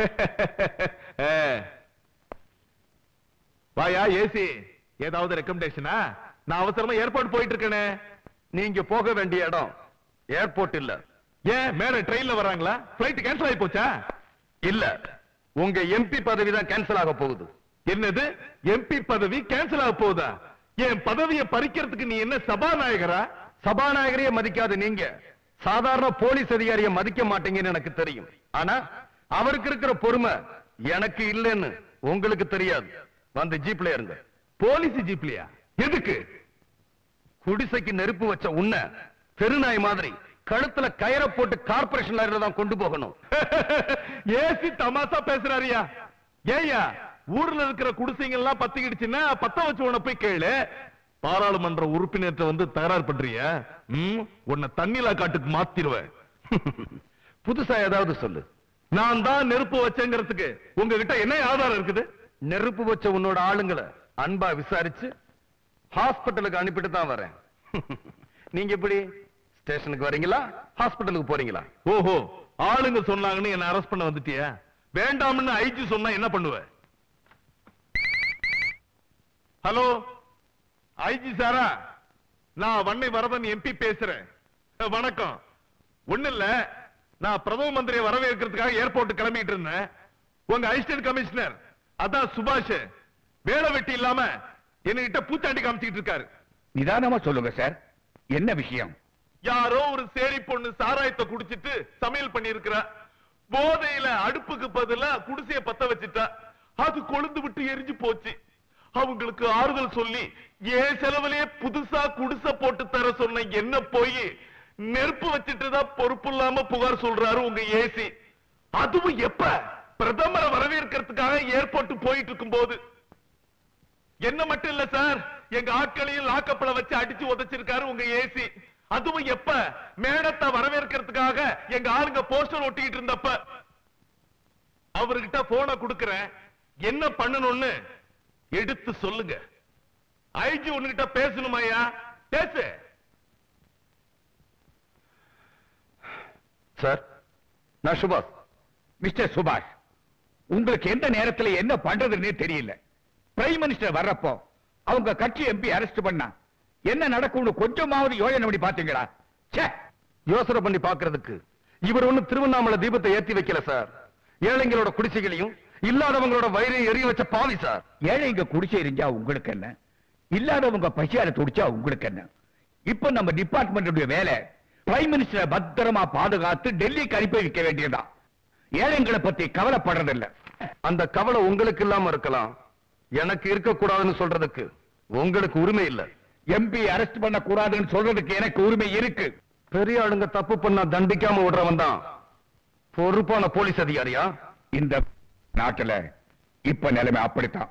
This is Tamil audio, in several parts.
வாயா ஏசி ஏதாவது ரெக்கமெண்டேஷனா நான் அவசரமா ஏர்போர்ட் போயிட்டு இருக்கேனே நீங்க போக வேண்டிய இடம் ஏர்போர்ட் இல்ல ஏன் மேல ட்ரெயின்ல வர்றாங்களா ஃபிளைட் கேன்சல் ஆகி போச்சா இல்ல உங்க எம்பி பதவி தான் கேன்சல் ஆக போகுது என்னது எம்பி பதவி கேன்சல் ஆக போகுதா என் பதவியை பறிக்கிறதுக்கு நீ என்ன சபாநாயகரா சபாநாயகரையே மதிக்காத நீங்க சாதாரண போலீஸ் அதிகாரிய மதிக்க மாட்டீங்கன்னு எனக்கு தெரியும் ஆனா அவருக்கு இருக்கிற பொறுமை எனக்கு இல்லைன்னு உங்களுக்கு தெரியாது வந்து ஜீப்ல இருங்க போலீஸ் ஜீப்லியா எதுக்கு குடிசைக்கு நெருப்பு வச்ச உன்ன தெருநாய் மாதிரி கழுத்துல கயிறை போட்டு கார்பரேஷன் லாரில தான் கொண்டு போகணும் ஏசி தமாசா பேசுறாரியா ஏய்யா ஊர்ல இருக்கிற குடிசைங்க எல்லாம் பத்திக்கிடுச்சுன்னா பத்த வச்சு உன போய் கேளு பாராளுமன்ற உறுப்பினர்கிட்ட வந்து தகராறு பண்றியா ம், உன்னை தண்ணிலா காட்டுக்கு மாத்திருவேன் புதுசா ஏதாவது சொல்லு நான் தான் நெருப்பு வச்சேங்கிறதுக்கு உங்ககிட்ட என்ன ஆதாரம் இருக்குது நெருப்பு வச்ச உன்னோட ஆளுங்களை அன்பா விசாரிச்சு ஹாஸ்பிட்டலுக்கு அனுப்பிட்டு தான் வரேன் நீங்க எப்படி ஸ்டேஷனுக்கு வரீங்களா ஹாஸ்பிட்டலுக்கு போறீங்களா ஓஹோ ஆளுங்க சொன்னாங்கன்னு என்ன அரெஸ்ட் பண்ண வந்துட்டியா வேண்டாம்னு ஐஜி சொன்னா என்ன பண்ணுவ ஹலோ ஐஜி சாரா நான் வன்னை வரதன் எம்பி பேசுறேன் அஹ், வணக்கம் ஒண்ணு இல்ல நான் பிரதம மந்திரியை வரவேற்கிறதுக்காக ஏர்போர்ட் கிளம்பிட்டு இருந்தேன் உங்க அசிஸ்டன்ட் கமிஷனர் அதான் சுபாஷ் வேலை வெட்டி இல்லாம என்கிட்ட பூச்சாண்டி காமிச்சிட்டு இருக்காரு நிதானமா சொல்லுங்க சார் என்ன விஷயம் யாரோ ஒரு சேரி பொண்ணு சாராயத்தை குடிச்சிட்டு சமையல் பண்ணி போதையில அடுப்புக்கு பதிலா குடிசைய பத்த வச்சுட்டா அது கொழுந்து விட்டு எரிஞ்சு போச்சு அவங்களுக்கு ஆறுதல் சொல்லி ஏன் செலவுலயே புதுசா குடிசை போட்டு தர சொன்ன என்ன போய் நெருப்பு வச்சிட்டு தான் பொறுப்பு இல்லாம புகார் சொல்றாரு உங்க ஏசி அதுவும் எப்ப பிரதமரை வரவேற்கிறதுக்காக ஏர்போர்ட் போயிட்டு இருக்கும் போது என்ன மட்டும் இல்ல சார் எங்க ஆட்களையும் லாக்கப்பல வச்சு அடிச்சு உதைச்சிருக்காரு உங்க ஏசி அதுவும் எப்ப மேடத்தை வரவேற்கிறதுக்காக எங்க ஆளுங்க போஸ்டர் ஒட்டிட்டு இருந்தப்ப அவர்கிட்ட போன குடுக்கறேன் என்ன பண்ணணும்னு எடுத்து சொல்லுங்க ஐஜி உன்கிட்ட பேசணுமாயா பேசு சார் நான் சுபாஷ் மிஸ்டர் சுபாஷ் உங்களுக்கு எந்த நேரத்துல என்ன பண்றதுன்னே தெரியல பிரைம் மினிஸ்டர் வர்றப்போ அவங்க கட்சி எம்பி அரெஸ்ட் பண்ணா என்ன நடக்கும்னு கொஞ்சமாவது யோசனை பண்ணி பாத்தீங்களா ச்சே யோசனை பண்ணி பாக்குறதுக்கு இவர் ஒண்ணு திருவண்ணாமலை தீபத்தை ஏத்தி வைக்கல சார் ஏழைங்களோட குடிசைகளையும் இல்லாதவங்களோட வயிறையும் எரிய வச்ச பாவி சார் ஏழைங்க குடிசை இருந்தா உங்களுக்கு என்ன இல்லாதவங்க பசியார துடிச்சா உங்களுக்கு என்ன இப்ப நம்ம டிபார்ட்மெண்ட் வேலை பிரைம் மினிஸ்டரை பத்திரமா பாதுகாத்து டெல்லிக்கு அனுப்பி வைக்க வேண்டியதுதான் ஏழைங்களை பத்தி கவலைப்படுறதில்ல அந்த கவலை உங்களுக்கு இல்லாம இருக்கலாம் எனக்கு இருக்கக்கூடாதுன்னு சொல்றதுக்கு உங்களுக்கு உரிமை இல்ல எம்பி அரெஸ்ட் பண்ண கூடாதுன்னு சொல்றதுக்கு எனக்கு உரிமை இருக்கு பெரிய ஆளுங்க தப்பு பண்ணா தண்டிக்காம விடுறவன் தான் பொறுப்பான போலீஸ் அதிகாரியா இந்த நாட்டுல இப்ப நிலைமை அப்படித்தான்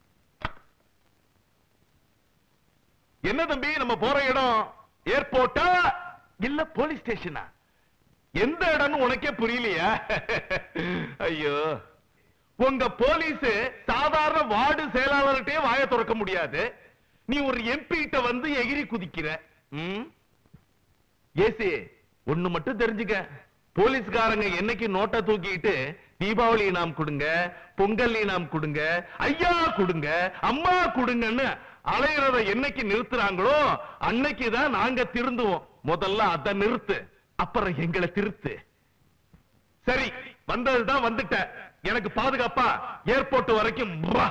என்ன தம்பி நம்ம போற இடம் ஏர்போர்ட்டா இல்ல போலீஸ் ஸ்டேஷனா எந்த இடம்னு உனக்கே புரியலையா ஐயோ உங்க போலீஸ் சாதாரண வார்டு செயலாளர்கிட்டயே வாய திறக்க முடியாது நீ ஒரு எம்பி கிட்ட வந்து எகிரி குதிக்கிற ம்? ஏசி ஒண்ணு மட்டும் தெரிஞ்சுக்க போலீஸ்காரங்க என்னைக்கு நோட்டை தூக்கிட்டு தீபாவளி நாம் கொடுங்க பொங்கல் நாம் கொடுங்க ஐயா கொடுங்க அம்மா கொடுங்கன்னு அலையிறத என்னைக்கு நிறுத்துறாங்களோ அன்னைக்கு தான் நாங்க திருந்துவோம் முதல்ல அத நிறுத்து அப்புறம் எங்களை திருத்து சரி வந்ததுதான் வந்துட்ட எனக்கு பாதுகாப்பா ஏர்போர்ட் வரைக்கும் வா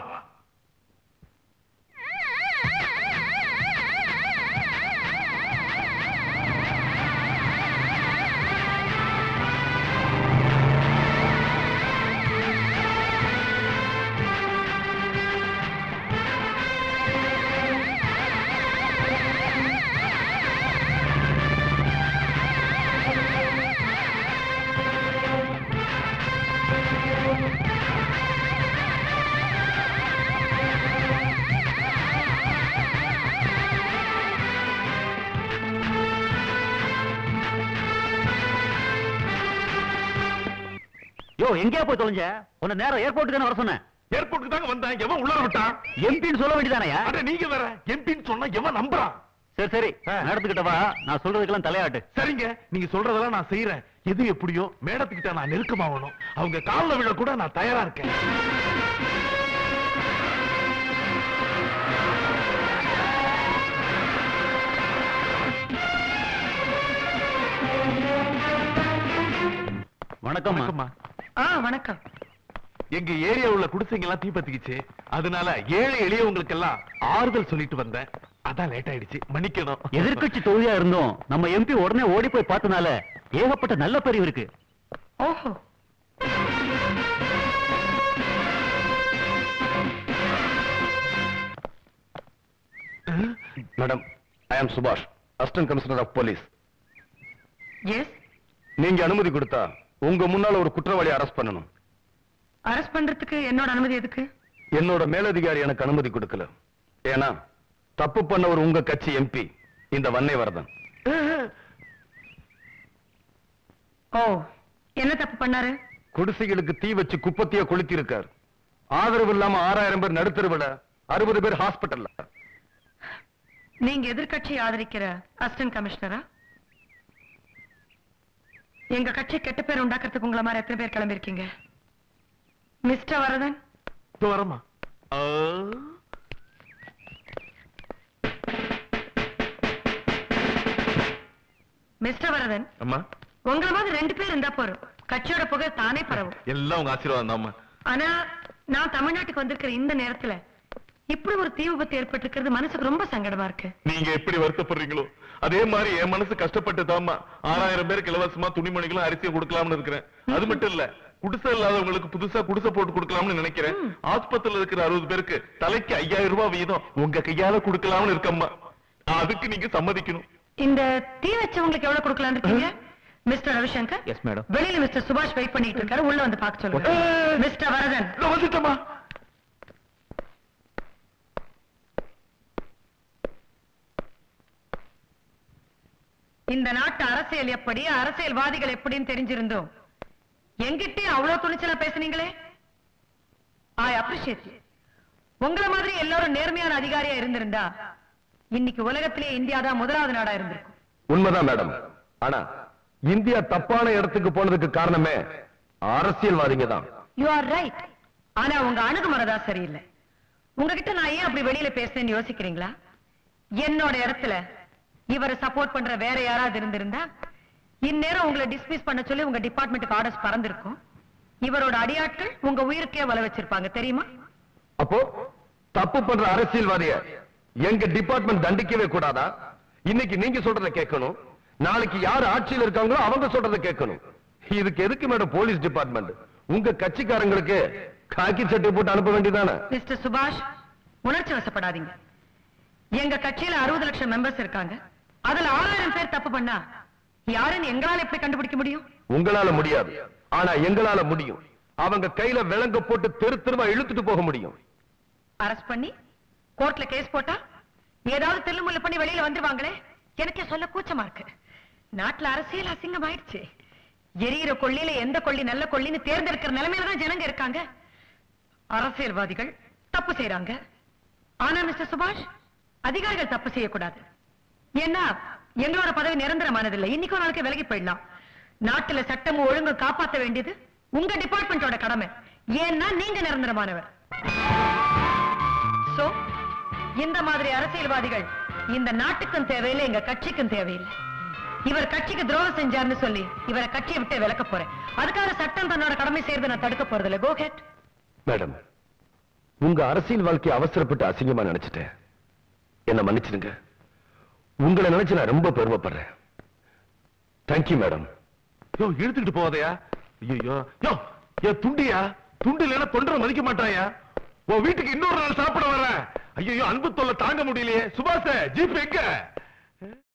யோ எங்கேயா போய் தொலைஞ்ச உன்னை நேரம் ஏர்போர்ட்டுக்கு தானே வர சொன்னேன் ஏர்போர்ட்டுக்கு தாங்க வந்தேன் எவன் உள்ளார விட்டான் எம்பின்னு சொல்ல வேண்டியதானயா அட நீங்க வேற எம்பின்னு சொன்னா எவன் நம்புறான் சரி சரி ஆ. மேடத்துக்கிட்ட வா நான் சொல்றதுக்கெல்லாம் தலையாட்டு சரிங்க நீங்க சொல்றதெல்லாம் நான் செய்யறேன் எது எப்படியோ மேடத்துக்கிட்ட நான் நெருக்கமாகணும் அவங்க கால்ல விழ கூட நான் தயாரா இருக்கேன் வணக்கம் வணக்கம்மா ஆ வணக்கம் எங்க ஏரியா உள்ள குடிசைங்க எல்லாம் தீப்பத்திக்கிச்சு அதனால ஏழை எளியவங்களுக்கு எல்லாம் ஆறுதல் சொல்லிட்டு வந்தேன் அதான் லேட் ஆயிடுச்சு மன்னிக்கணும் எதிர்க்கட்சி தொகுதியா இருந்தோம் நம்ம எம்பி உடனே ஓடி போய் பார்த்தனால ஏகப்பட்ட நல்ல பெரிய இருக்கு ஓஹோ மேடம் ஐ ஆம் சுபாஷ் assistant commissioner of police yes நீங்க அனுமதி கொடுத்தா உங்க முன்னால ஒரு குற்றவாளி அரெஸ்ட் பண்ணணும் அரெஸ்ட் பண்றதுக்கு என்னோட அனுமதி எதுக்கு என்னோட மேலதிகாரி எனக்கு அனுமதி கொடுக்கல ஏன்னா தப்பு பண்ண ஒரு உங்க கட்சி எம்பி இந்த வன்னை வரதன் ஓ என்ன தப்பு பண்ணாரு குடிசைகளுக்கு தீ வச்சு குப்பத்திய கொளுத்தி இருக்கார் ஆதரவு இல்லாம ஆறாயிரம் பேர் நடுத்தருவுல அறுபது பேர் ஹாஸ்பிட்டல்ல நீங்க எதிர்க்கட்சியை ஆதரிக்கிற அசிஸ்டன்ட் கமிஷனரா எங்க கட்சி கெட்ட பேர் உண்டாக்குறதுக்கு உங்களை மாதிரி எத்தனை பேர் கிளம்பிருக்கீங்க மிஸ்டர் வரதன் இதோ வரமா மிஸ்டர் வரதன் அம்மா உங்கள மாதிரி ரெண்டு பேர் இருந்தா போறோம் கட்சியோட புகழ் தானே பரவும் எல்லாம் உங்க ஆசீர்வாதம் தான்மா ஆனா நான் தமிழ்நாட்டுக்கு வந்திருக்கிற இந்த நேரத்துல இப்படி ஒரு தீ விபத்து ஏற்பட்டிருக்கிறது மனசுக்கு ரொம்ப சங்கடமா இருக்கு நீங்க எப்படி வருத்தப்படுறீங்களோ அதே மாதிரி என் மனசு கஷ்டப்பட்டு தாமா ஆறாயிரம் பேருக்கு இலவசமா துணிமணிகளும் அரிசியும் கொடுக்கலாம்னு இருக்கிறேன் அது மட்டும் இல்ல குடிசை இல்லாதவங்களுக்கு புதுசா குடிசை போட்டு கொடுக்கலாம்னு நினைக்கிறேன் ஆஸ்பத்திரியில இருக்கிற அறுபது பேருக்கு தலைக்கு ஐயாயிரம் ரூபாய் வீதம் உங்க கையால கொடுக்கலாம்னு இருக்கம்மா அதுக்கு நீங்க சம்மதிக்கணும் இந்த தீ வச்சவங்களுக்கு எவ்வளவு கொடுக்கலாம்னு இருக்கீங்க மிஸ்டர் ரவிசங்கர் எஸ் மேடம் வெளியில மிஸ்டர் சுபாஷ் வெயிட் பண்ணிட்டு இருக்காரு உள்ள வந்து பார்க்க சொல்லுங்க Okay. மிஸ்டர் வரதன் இதோ வந்துட்டமா இந்த நாட்டு அரசியல் எப்படி அரசியல்வாதிகள் எப்படின்னு தெரிஞ்சிருந்தோம் எங்கிட்டே அவ்வளவு துணிச்சலா பேசுனீங்களே ஐ அப்ரிஷியேட் உங்கள மாதிரி எல்லாரும் நேர்மையான அதிகாரியா இருந்திருந்தா இன்னைக்கு உலகத்திலே இந்தியா தான் முதலாவது நாடா இருந்திருக்கும் உண்மைதான் மேடம் ஆனா இந்தியா தப்பான இடத்துக்கு போனதுக்கு காரணமே அரசியல்வாதிங்க தான் யூ ஆர் ரைட் ஆனா உங்க அணுகுமுறை தான் சரியில்லை உங்ககிட்ட நான் ஏன் அப்படி வெளியில பேசுறேன்னு யோசிக்கிறீங்களா என்னோட இடத்துல இவரை சப்போர்ட் பண்ற வேற யாராவது இருந்திருந்தா இந்நேரம் உங்களை டிஸ்மிஸ் பண்ண சொல்லி உங்க டிபார்ட்மெண்ட்டுக்கு ஆர்டர்ஸ் பறந்திருக்கும் இவரோட அடியாட்கள் உங்க உயிருக்கே வல வச்சிருப்பாங்க தெரியுமா அப்போ தப்பு பண்ற அரசியல்வாதிய எங்க டிபார்ட்மெண்ட் தண்டிக்கவே கூடாதா இன்னைக்கு நீங்க சொல்றத கேட்கணும் நாளைக்கு யார் ஆட்சியில் இருக்காங்களோ அவங்க சொல்றத கேட்கணும் இதுக்கு எதுக்கு மேடம் போலீஸ் டிபார்ட்மெண்ட் உங்க கட்சிக்காரங்களுக்கு காக்கி சட்டை போட்டு அனுப்ப வேண்டியதானே மிஸ்டர் சுபாஷ் உணர்ச்சி வசப்படாதீங்க எங்க கட்சியில அறுபது லட்சம் மெம்பர்ஸ் இருக்காங்க அதுல ஆறாயிரம் பேர் தப்பு பண்ணா யாருன்னு எங்களால எப்படி கண்டுபிடிக்க முடியும் உங்களால முடியாது ஆனா எங்களால முடியும் அவங்க கையில விலங்க போட்டு தெரு தெருவா இழுத்துட்டு போக முடியும் அரெஸ்ட் பண்ணி கோர்ட்ல கேஸ் போட்டா ஏதாவது தெல்லுமுள்ள பண்ணி வெளியில வந்துருவாங்களே எனக்கே சொல்ல கூச்சமா இருக்கு நாட்டுல அரசியல் அசிங்கம் ஆயிடுச்சு எரியிற கொள்ளியில எந்த கொள்ளி நல்ல கொள்ளின்னு தேர்ந்தெடுக்கிற நிலைமையில தான் ஜனங்க இருக்காங்க அரசியல்வாதிகள் தப்பு செய்றாங்க ஆனா மிஸ்டர் சுபாஷ் அதிகாரிகள் தப்பு செய்யக்கூடாது ஏன்னா எங்களோட பதவி நிரந்தரமானதில்லை இன்னைக்கும் நாளைக்கு விலகி போயிடலாம் நாட்டுல சட்டமும் ஒழுங்கும் காப்பாத்த வேண்டியது உங்க டிபார்ட்மெண்டோட கடமை ஏன்னா நீங்க நிரந்தரமானவர் சோ இந்த மாதிரி அரசியல்வாதிகள் இந்த நாட்டுக்கும் தேவையில்லை எங்க கட்சிக்கும் தேவையில்லை இவர் கட்சிக்கு துரோகம் செஞ்சார்னு சொல்லி இவரை கட்சியை விட்டு விலக்க போறேன் அதுக்காக சட்டம் தன்னோட கடமை செய்யறதை நான் தடுக்க போறதில்லை கோ ஹெட் மேடம் உங்க அரசியல் வாழ்க்கையை அவசரப்பட்டு அசிங்கமா நினைச்சிட்டேன் என்ன மன்னிச்சிடுங்க உங்களை நினைச்சு நான் ரொம்ப பெருமைப்படுறேன் தேங்க்யூ மேடம் யோ இழுத்துக்கிட்டு போவாதயா ஐயோ யோ என் துண்டியா துண்டு இல்லைன்னா தொண்டரை மதிக்க மாட்டாயா உன் வீட்டுக்கு இன்னொரு நாள் சாப்பிட வரேன் ஐயோ அன்பு தொல்லை தாங்க முடியலையே சுபாஷ ஜீப் எங்க